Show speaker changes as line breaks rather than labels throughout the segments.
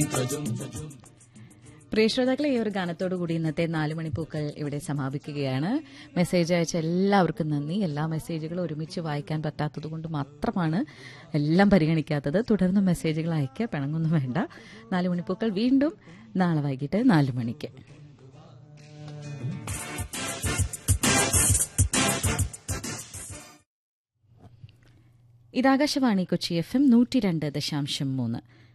പ്രിയ ശ്രോതാക്കളെ ഈ ഒരു ഗാനത്തോടു കൂടി ഇന്നത്തെ നാല് മണിപ്പൂക്കൾ ഇവിടെ സമാപിക്കുകയാണ് മെസ്സേജ് അയച്ച എല്ലാവർക്കും നന്ദി എല്ലാ മെസ്സേജുകളും ഒരുമിച്ച് വായിക്കാൻ പറ്റാത്തത് കൊണ്ട് മാത്രമാണ് എല്ലാം പരിഗണിക്കാത്തത് തുടർന്ന് മെസ്സേജുകൾ അയക്കുക പിണങ്ങൊന്നും വേണ്ട നാല് മണിപ്പൂക്കൾ വീണ്ടും നാളെ വൈകിട്ട് നാല് മണിക്ക് ഇതാകാശവാണി കൊച്ചി എഫ് എം നൂറ്റി രണ്ട് ദശാംശം മൂന്ന്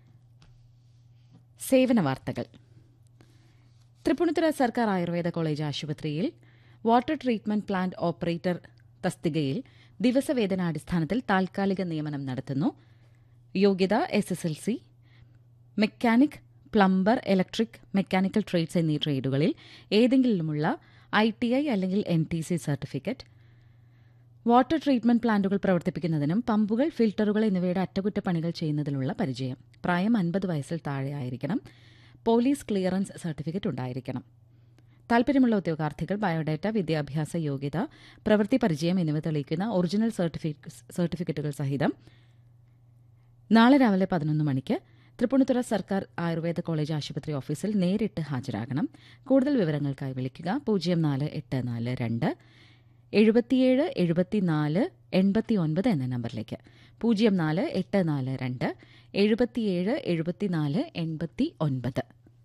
സേവന വാർത്തകൾ തൃപ്പൂണിത്തുറ സർക്കാർ ആയുർവേദ കോളേജ് ആശുപത്രിയിൽ വാട്ടർ ട്രീറ്റ്മെന്റ് പ്ലാന്റ് ഓപ്പറേറ്റർ തസ്തികയിൽ ദിവസവേതനാടിസ്ഥാനത്തിൽ താൽക്കാലിക നിയമനം നടത്തുന്നു യോഗ്യത S S L C mechanic plumber electric mechanical trades എന്നീ ട്രേഡുകളിൽ ഏതെങ്കിലുമുള്ള ഐ ടി ഐ അല്ലെങ്കിൽ N T C certificate water treatment പ്ലാന്റുകൾ പ്രവർത്തിപ്പിക്കുന്നതിനും പമ്പുകൾ ഫിൽട്ടറുകൾ എന്നിവയുടെ അറ്റകുറ്റപ്പണികൾ ചെയ്യുന്നതിനുള്ള പരിചയം പ്രായം അൻപത് വയസ്സിൽ താഴെ ആയിരിക്കണം പോലീസ് ക്ലിയറൻസ് സർട്ടിഫിക്കറ്റ് ഉണ്ടായിരിക്കണം താൽപര്യമുള്ള ഉദ്യോഗാർത്ഥികൾ ബയോഡാറ്റ വിദ്യാഭ്യാസ യോഗ്യത പ്രവൃത്തി പരിചയം എന്നിവ തെളിയിക്കുന്ന ഒറിജിനൽ സർട്ടിഫിക്കറ്റുകൾ സഹിതം നാളെ രാവിലെ പതിനൊന്ന് മണിക്ക് തൃപ്പൂണിത്തുറ സർക്കാർ ആയുർവേദ കോളേജ് ആശുപത്രി ഓഫീസിൽ നേരിട്ട് ഹാജരാകണം കൂടുതൽ വിവരങ്ങൾക്കായി വിളിക്കുക പൂജ്യം നാല് എട്ട് നാല് രണ്ട് എഴുപത്തിയേഴ് എഴുപത്തിനാല് എൺപത്തി ഒൻപത് എന്ന നമ്പറിലേക്ക് പൂജ്യം നാല് എട്ട് നാല് രണ്ട് എഴുപത്തിയേഴ് എഴുപത്തിനാല് എൺപത്തി ഒൻപത്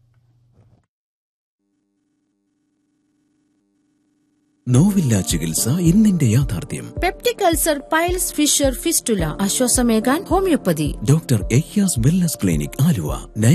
നോവില്ല ചികിത്സ ഇന്നിന്റെ യാഥാർത്ഥ്യം
peptic ulcer piles fissure fistula ആശ്വാസമേകാൻ homoeopathy
doctor Ayyas wellness clinic Aluva